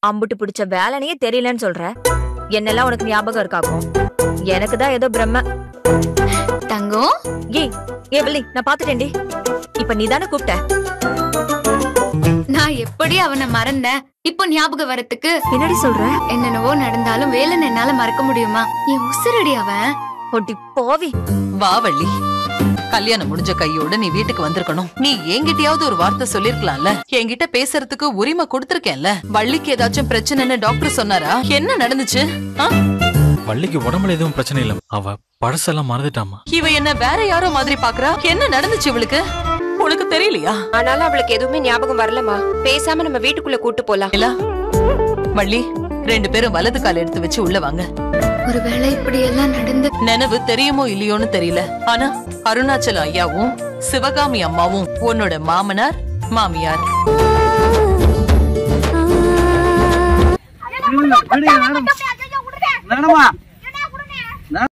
அம்புட்டு பிடிச்ச வேலைனையே தெரியலன்னு சொல்ற என்னெல்லாம் உனக்கு ஞாபகம் இருக்காக்கும் எனக்கு தான் ஏதோ பிரம்ம தங்கம் ஏய் ஏ வள்ளி நான் பாத்துட்டேன்டி இப்ப நீ தானே கூப்பிட்ட நான் எப்படி அவனை மறந்தேன் இப்போ ஞாபகம் வரத்துக்கு என்னடி சொல்ற என்னென்னவோ நடந்தாலும் வேலன் என்னால மறக்க முடியுமா என் உசுரடி அவன் ஒட்டி போவி வா வள்ளி கல்யாணம் முடிஞ்ச கையோட நீ வீட்டுக்கு வந்திருக்கணும் நீ என்கிட்டயாவது ஒரு வார்த்தை சொல்லிருக்கலாம்ல என்கிட்ட பேசுறதுக்கு உரிமை கொடுத்திருக்கேன்ல வள்ளிக்கு ஏதாச்சும் பிரச்சனைன்னு டாக்டர் சொன்னாரா என்ன நடந்துச்சு ஆ? வள்ளிக்கு உடம்புல எதுவும் பிரச்சனை இல்ல அவ பழசெல்லாம் மறந்துட்டாமா இவ என்ன வேற யாரோ மாதிரி பாக்குறா என்ன நடந்துச்சு இவளுக்கு உனக்கு தெரியலையா ஆனாலும் அவளுக்கு எதுவுமே ஞாபகம் வரலமா பேசாம நம்ம வீட்டுக்குள்ள கூட்டு போலாம் இல்ல வள்ளி ரெண்டு பேரும் வலது கால் எடுத்து வச்சு உள்ள வாங்க ஒருவேளை இப்படி எல்லாம் நடந்து நினைவு தெரியுமோ இல்லையோன்னு தெரியல ஆனா அருணாச்சல ஐயாவும் சிவகாமி அம்மாவும் உன்னோட மாமனார் மாமியார் மேடமா